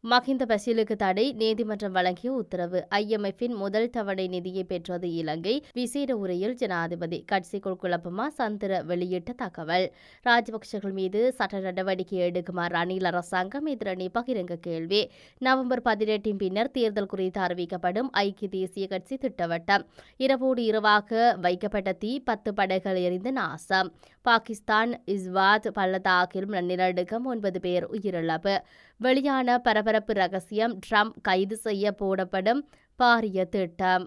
மஹிந்த பசீலுக்கு தடை நீதிமன்றம் வழங்கிய உத்தரவு ஐஎம்எஃபின் முதல் தவணை நிதியை பெற்றது இலங்கை விசேட உரையில் ஜனாதிபதி கட்சிக்குள் குழப்பமா சந்திர வெளியிட்ட தகவல் ராஜபக்சர்கள் மீது சட்ட நடவடிக்கை எடுக்குமாறு ரணில் அரசாங்கம் எதிரணி பகிரங்க கேள்வி நவம்பர் பதினெட்டின் பின்னர் தேர்தல் குறித்து அறிவிக்கப்படும் ஐக்கிய தேசிய கட்சி திட்டவட்டம் இரவோடு இரவாக வைக்கப்பட்ட தீ பத்து படைகள் எரிந்து நாசம் பாகிஸ்தான் இஸ்வாத் பள்ளத்தாக்கிலும் நிலநடுக்கம் ஒன்பது பேர் உயிரிழப்பு வெளியான பரபரப்பு ரகசியம் ட்ரம்ப் கைது செய்ய போடப்படும் பாரிய திட்டம்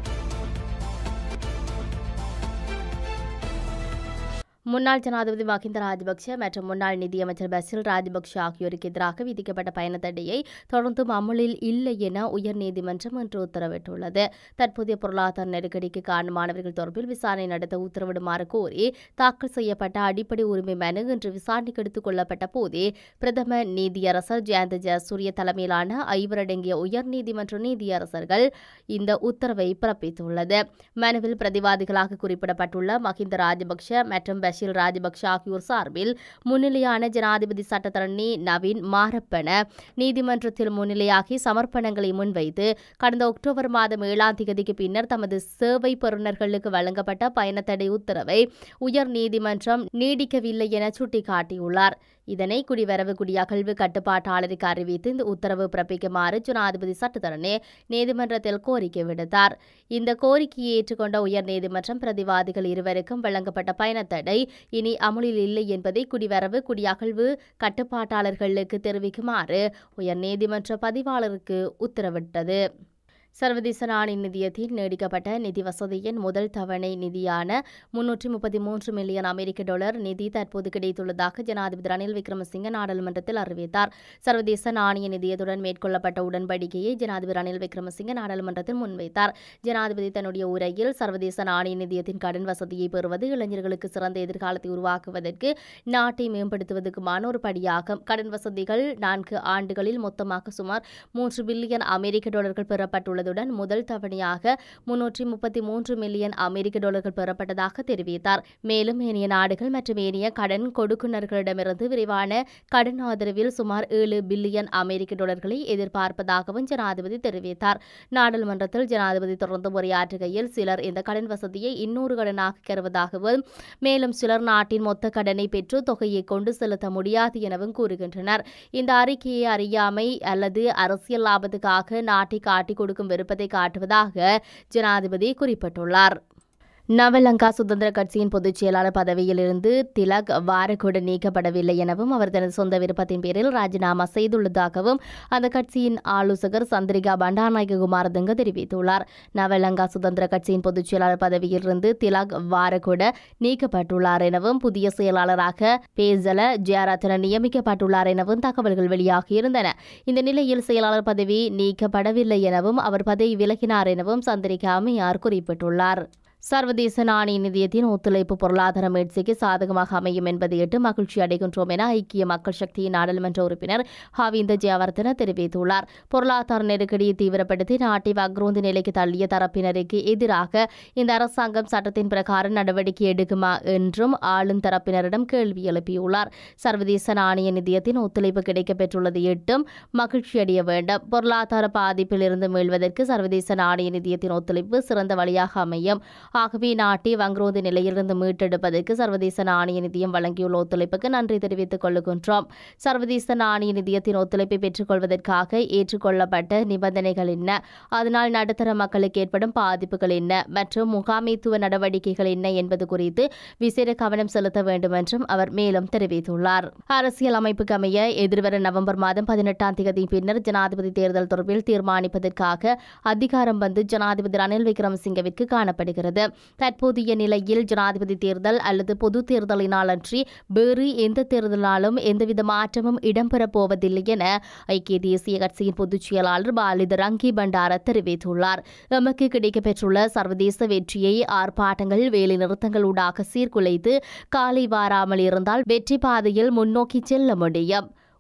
முன்னாள் ஜனாதிபதி மஹிந்த ராஜபக்ஷ மற்றும் முன்னாள் நிதியமைச்சர் பசில் ராஜபக்ஷ ஆகியோருக்கு எதிராக விதிக்கப்பட்ட பயண தடையை தொடர்ந்தும் அமலில் இல்லை என உயர்நீதிமன்றம் இன்று உத்தரவிட்டுள்ளது தற்போதைய பொருளாதார நெருக்கடிக்கு காரணமானவர்கள் தொடர்பில் விசாரணை நடத்த உத்தரவிடுமாறு கோரி தாக்கல் செய்யப்பட்ட அடிப்படை உரிமை மனு இன்று விசாரணைக்கு எடுத்துக் கொள்ளப்பட்ட போதே பிரதம நீதியரசர் ஜெயந்த ஜெயசூரிய தலைமையிலான ஐவரடங்கிய உயர்நீதிமன்ற நீதியரசர்கள் இந்த உத்தரவை பிறப்பித்துள்ளது மனுவில் பிரதிவாதிகளாக குறிப்பிடப்பட்டுள்ள மஹிந்த ராஜபக்ஷ மற்றும் பஷீர் ராஜபக்ஷ ஆகியோர் சார்பில் முன்னிலையான ஜனாதிபதி சட்டத்தரணி நவீன் மாரப்பன நீதிமன்றத்தில் முன்னிலையாகி சமர்ப்பணங்களை முன்வைத்து கடந்த அக்டோபர் மாதம் ஏழாம் தேதிக்கு பின்னர் தமது சேவை பெறுநர்களுக்கு வழங்கப்பட்ட பயணத்தடை உத்தரவை உயர் நீதிமன்றம் நீடிக்கவில்லை என சுட்டிக்காட்டியுள்ளார் இதனை குடிவரவு குடியகழ்வு கட்டுப்பாட்டாளருக்கு அறிவித்து இந்த உத்தரவு பிறப்பிக்குமாறு ஜனாதிபதி சட்டத்தரணி நீதிமன்றத்தில் கோரிக்கை விடுத்தார் இந்த கோரிக்கையை ஏற்றுக்கொண்ட உயர் நீதிமன்றம் பிரதிவாதிகள் இருவருக்கும் வழங்கப்பட்ட பயணத்தடை இனி அமுலில் இல்லை என்பதை குடிவரவு குடியகழ்வு கட்டுப்பாட்டாளர்களுக்கு தெரிவிக்குமாறு உயர் நீதிமன்ற பதிவாளருக்கு உத்தரவிட்டது சர்வதேச நாணய நிதியத்தில் நீடிக்கப்பட்ட நிதி வசதியின் முதல் தவணை நிதியான முன்னூற்றி முப்பத்தி மூன்று மில்லியன் அமெரிக்க டாலர் நிதி தற்போது கிடைத்துள்ளதாக ஜனாதிபதி ரணில் விக்ரமசிங்க நாடாளுமன்றத்தில் அறிவித்தார் சர்வதேச நாணய நிதியத்துடன் மேற்கொள்ளப்பட்ட உடன்படிக்கையை ஜனாதிபதி ரணில் விக்ரமசிங்க நாடாளுமன்றத்தில் முன்வைத்தார் ஜனாதிபதி தன்னுடைய உரையில் சர்வதேச நாணய நிதியத்தின் கடன் வசதியை பெறுவது இளைஞர்களுக்கு சிறந்த எதிர்காலத்தை உருவாக்குவதற்கு நாட்டை மேம்படுத்துவதற்குமான ஒரு படியாகும் கடன் வசதிகள் நான்கு ஆண்டுகளில் மொத்தமாக சுமார் மூன்று பில்லியன் அமெரிக்க டாலர்கள் பெறப்பட்டுள்ளது உள்ளதுடன் முதல் தவணையாக முன்னூற்றி முப்பத்தி மூன்று மில்லியன் அமெரிக்க டாலர்கள் பெறப்பட்டதாக தெரிவித்தார் மேலும் ஏனைய நாடுகள் மற்றும் ஏனைய கடன் கொடுக்குநர்களிடமிருந்து விரைவான கடன் ஆதரவில் சுமார் ஏழு பில்லியன் அமெரிக்க டாலர்களை எதிர்பார்ப்பதாகவும் ஜனாதிபதி தெரிவித்தார் நாடாளுமன்றத்தில் ஜனாதிபதி தொடர்ந்து உரையாற்றுகையில் சிலர் இந்த கடன் வசதியை இன்னொரு கடனாக கருவதாகவும் மேலும் சிலர் நாட்டின் மொத்த கடனை பெற்று தொகையை கொண்டு செலுத்த முடியாது எனவும் கூறுகின்றனர் இந்த அறிக்கையை அறியாமை அல்லது அரசியல் லாபத்துக்காக நாட்டை காட்டிக் கொடுக்கும் விருப்பத்தை காட்டுவதாக ஜனாதிபதி குறிப்பிட்டுள்ளார் நவலங்கா சுதந்திர கட்சியின் பொதுச் செயலாளர் பதவியிலிருந்து திலக் வாரகூட நீக்கப்படவில்லை எனவும் அவர் தனது சொந்த விருப்பத்தின் பேரில் ராஜினாமா செய்துள்ளதாகவும் அந்த கட்சியின் ஆலோசகர் சந்திரிகா பண்டாநாயக குமாரதுங்க தெரிவித்துள்ளார் நவலங்கா சுதந்திர கட்சியின் பொதுச் செயலாளர் பதவியிலிருந்து திலக் வாரகூட நீக்கப்பட்டுள்ளார் எனவும் புதிய செயலாளராக பேசல ஜெயரத்ன நியமிக்கப்பட்டுள்ளார் எனவும் தகவல்கள் வெளியாகியிருந்தன இந்த நிலையில் செயலாளர் பதவி நீக்கப்படவில்லை எனவும் அவர் பதவி விலகினார் எனவும் சந்திரிகா அம்மையார் குறிப்பிட்டுள்ளார் சர்வதேச நாணய நிதியத்தின் ஒத்துழைப்பு பொருளாதார முயற்சிக்கு சாதகமாக அமையும் என்பதையிட்டு மகிழ்ச்சி அடைகின்றோம் என ஐக்கிய மக்கள் சக்தியின் நாடாளுமன்ற உறுப்பினர் ஹாவிந்த ஜெயவர்தன தெரிவித்துள்ளார் பொருளாதார நெருக்கடியை தீவிரப்படுத்தி நாட்டை வக்ரோந்து நிலைக்கு தள்ளிய தரப்பினருக்கு எதிராக இந்த அரசாங்கம் சட்டத்தின் பிரகாரம் நடவடிக்கை எடுக்குமா என்றும் ஆளும் தரப்பினரிடம் கேள்வி எழுப்பியுள்ளார் சர்வதேச நாணய நிதியத்தின் ஒத்துழைப்பு கிடைக்கப்பெற்றுள்ளது எட்டும் மகிழ்ச்சி அடைய வேண்டும் பொருளாதார பாதிப்பில் இருந்து மீள்வதற்கு சர்வதேச நாணய நிதியத்தின் ஒத்துழைப்பு சிறந்த வழியாக அமையும் ஆகவே நாட்டை வங்குரோந்து நிலையிலிருந்து மீட்டெடுப்பதற்கு சர்வதேச நாணய நிதியம் வழங்கியுள்ள ஒத்துழைப்புக்கு நன்றி தெரிவித்துக் கொள்ளுகின்றோம் சர்வதேச நாணய நிதியத்தின் ஒத்துழைப்பை பெற்றுக்கொள்வதற்காக ஏற்றுக்கொள்ளப்பட்ட நிபந்தனைகள் என்ன அதனால் நடுத்தர மக்களுக்கு ஏற்படும் பாதிப்புகள் என்ன மற்றும் முகாமைத்துவ நடவடிக்கைகள் என்ன என்பது குறித்து விசேட கவனம் செலுத்த வேண்டும் என்றும் அவர் மேலும் தெரிவித்துள்ளார் அரசியல் அமைப்புக்கு அமைய எதிர்வரும் நவம்பர் மாதம் பதினெட்டாம் தேதி பின்னர் ஜனாதிபதி தேர்தல் தொடர்பில் தீர்மானிப்பதற்காக அதிகாரம் வந்து ஜனாதிபதி ரணில் விக்ரமசிங்கவிற்கு காணப்படுகிறது தற்போதைய நிலையில் ஜனாதிபதி தேர்தல் அல்லது பொது தேர்தலினால் அன்றி வேறு எந்த தேர்தலாலும் எந்தவித மாற்றமும் இடம்பெறப் போவதில்லை என ஐக்கிய தேசிய கட்சியின் பொதுச் செயலாளர் பாலித ரங்கி பண்டார தெரிவித்துள்ளார் எமக்கு கிடைக்கப்பெற்றுள்ள சர்வதேச வெற்றியை ஆர்ப்பாட்டங்கள் வேலைநிறுத்தங்கள் ஊடாக சீர்குலைத்து காலை வாராமல் இருந்தால் வெற்றி பாதையில் முன்னோக்கி செல்ல முடியும்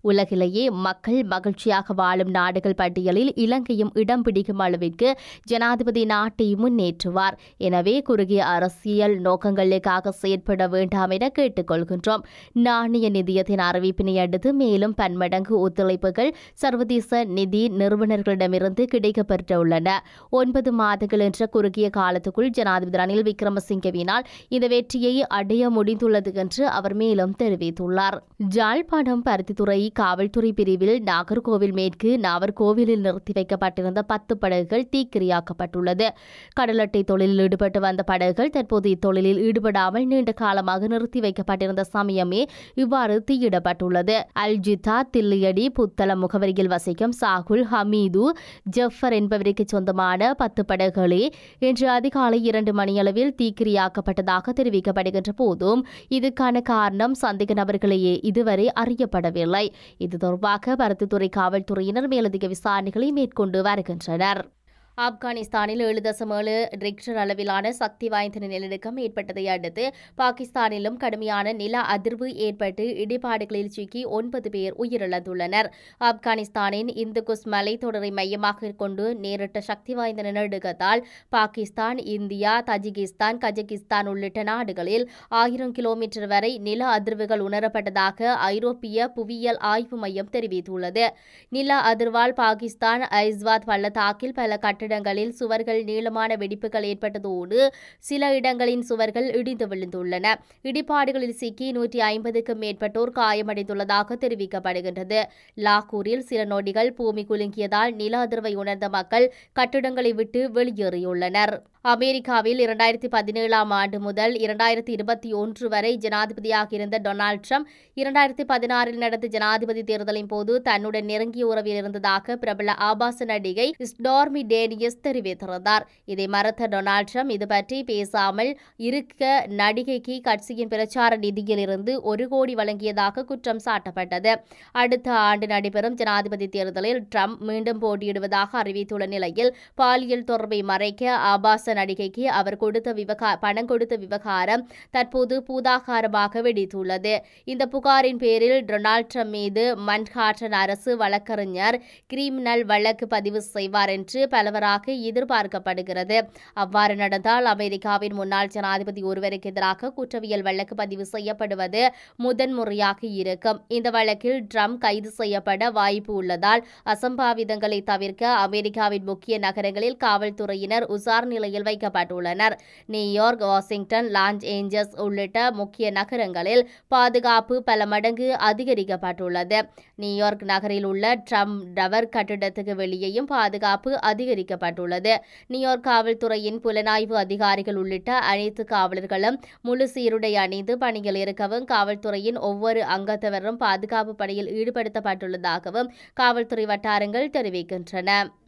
உலகிலேயே மக்கள் மகிழ்ச்சியாக வாழும் நாடுகள் பட்டியலில் இலங்கையும் இடம் பிடிக்கும் அளவிற்கு ஜனாதிபதி நாட்டை முன்னேற்றுவார் எனவே குறுகிய அரசியல் நோக்கங்களுக்காக செயற்பட வேண்டாம் என கேட்டுக்கொள்கின்றோம் நாணய நிதியத்தின் அறிவிப்பினை அடுத்து மேலும் பன்மடங்கு ஒத்துழைப்புகள் சர்வதேச நிதி நிறுவனர்களிடமிருந்து கிடைக்கப்பெற்றுள்ளன ஒன்பது மாதங்கள் என்ற குறுகிய காலத்துக்குள் ஜனாதிபதி ரணில் விக்ரமசிங்கவினால் இந்த வெற்றியை அடைய முடிந்துள்ளது என்று அவர் மேலும் தெரிவித்துள்ளார் ஜாழ்ப்பாணம் பருத்தித்துறை காவல்துறை பிரிவில் நாகர்கோவில் மேற்கு நாகர்கோவிலில் நிறுத்தி வைக்கப்பட்டிருந்த பத்து படகுகள் தீக்கிரையாக்கப்பட்டுள்ளது கடல் அட்டை தொழிலில் ஈடுபட்டு வந்த படகுகள் தற்போது இத்தொழிலில் ஈடுபடாமல் நீண்ட காலமாக நிறுத்தி வைக்கப்பட்டிருந்த சமயமே இவ்வாறு தீயிடப்பட்டுள்ளது அல்ஜிதா தில்லியடி புத்தளம் முகவரியில் வசிக்கும் சாகுல் ஹமீது ஜஃபர் என்பவருக்கு சொந்தமான பத்து படகுகளே இன்று அதிகாலை இரண்டு மணியளவில் தீக்கிரையாக்கப்பட்டதாக தெரிவிக்கப்படுகின்ற போதும் இதுக்கான காரணம் சந்தேக நபர்களையே இதுவரை அறியப்படவில்லை இது தொடர்பாக பருத்தித்துறை காவல்துறையினர் மேலதிக விசாரணைகளை மேற்கொண்டு வருகின்றனர் ஆப்கானிஸ்தானில் ஏழு தசம் ஏழு ரிக்டர் அளவிலான சக்தி வாய்ந்த நிலநடுக்கம் ஏற்பட்டதை அடுத்து பாகிஸ்தானிலும் கடுமையான நில அதிர்வு ஏற்பட்டு இடிபாடுகளில் சிக்கி ஒன்பது பேர் உயிரிழந்துள்ளனர் ஆப்கானிஸ்தானின் இந்துகுஸ் மலைத்தொடரை மையமாக கொண்டு நேரிட்ட சக்தி வாய்ந்த நிலநடுக்கத்தால் பாகிஸ்தான் இந்தியா தஜிகிஸ்தான் கஜகிஸ்தான் உள்ளிட்ட நாடுகளில் ஆயிரம் கிலோமீட்டர் வரை நில அதிர்வுகள் உணரப்பட்டதாக ஐரோப்பிய புவியியல் ஆய்வு மையம் தெரிவித்துள்ளது நில அதிர்வால் பாகிஸ்தான் ஐஸ்வாத் பள்ளத்தாக்கில் பல கட்டிடங்களில் சுவர்கள் நீளமான வெடிப்புகள் ஏற்பட்டதோடு சில இடங்களின் சுவர்கள் இடிந்து விழுந்துள்ளன இடிபாடுகளில் சிக்கி நூற்றி ஐம்பதுக்கும் மேற்பட்டோர் காயமடைந்துள்ளதாக தெரிவிக்கப்படுகின்றது லாகூரில் சில நொடிகள் பூமி குலுங்கியதால் நில அதிர்வை உணர்ந்த மக்கள் கட்டிடங்களை விட்டு வெளியேறியுள்ளனர் அமெரிக்காவில் இரண்டாயிரத்தி பதினேழாம் ஆண்டு முதல் இரண்டாயிரத்தி இருபத்தி ஒன்று வரை ஜனாதிபதியாக இருந்த டொனால்ட் ட்ரம்ப் இரண்டாயிரத்தி பதினாறில் நடந்த ஜனாதிபதி தேர்தலின் போது தன்னுடன் நெருங்கிய உறவில் இருந்ததாக பிரபல ஆபாச நடிகை ஸ்டார்மி டேனியஸ் தெரிவித்திருந்தார் இதை மறுத்த டொனால்ட் ட்ரம்ப் இது பற்றி பேசாமல் இருக்க நடிகைக்கு கட்சியின் பிரச்சார நிதியிலிருந்து ஒரு கோடி வழங்கியதாக குற்றம் சாட்டப்பட்டது அடுத்த ஆண்டு நடைபெறும் ஜனாதிபதி தேர்தலில் ட்ரம்ப் மீண்டும் போட்டியிடுவதாக அறிவித்துள்ள நிலையில் பாலியல் தொடர்பை மறைக்க ஆபாச நடிகைக்கு அவர் கொடுத்த விவகா பணம் கொடுத்த விவகாரம் தற்போது பூதாகாரமாக வெடித்துள்ளது இந்த புகாரின் பேரில் டொனால்ட் ட்ரம்ப் மீது மன்ஹாட்டன் அரசு வழக்கறிஞர் கிரிமினல் வழக்கு பதிவு செய்வார் என்று பலவராக எதிர்பார்க்கப்படுகிறது அவ்வாறு நடந்தால் அமெரிக்காவின் முன்னாள் ஜனாதிபதி ஒருவருக்கு எதிராக குற்றவியல் வழக்கு பதிவு செய்யப்படுவது முதன்முறையாக இருக்கும் இந்த வழக்கில் ட்ரம்ப் கைது செய்யப்பட வாய்ப்பு உள்ளதால் அசம்பாவிதங்களை தவிர்க்க அமெரிக்காவின் முக்கிய நகரங்களில் காவல்துறையினர் உசார் நிலையில் வைக்கப்பட்டுள்ளனர் நியூயார்க் வாஷிங்டன் லாஸ் ஏஞ்சல்ஸ் உள்ளிட்ட முக்கிய நகரங்களில் பாதுகாப்பு பல மடங்கு அதிகரிக்கப்பட்டுள்ளது நியூயார்க் நகரில் உள்ள ட்ரம்ப் டவர் கட்டிடத்துக்கு வெளியேயும் பாதுகாப்பு அதிகரிக்கப்பட்டுள்ளது நியூயார்க் காவல்துறையின் புலனாய்வு அதிகாரிகள் உள்ளிட்ட அனைத்து காவலர்களும் முழு சீருடை அணிந்து பணியில் இருக்கவும் காவல்துறையின் ஒவ்வொரு அங்கத்தவரும் பாதுகாப்பு பணியில் ஈடுபடுத்தப்பட்டுள்ளதாகவும் காவல்துறை வட்டாரங்கள் தெரிவிக்கின்றன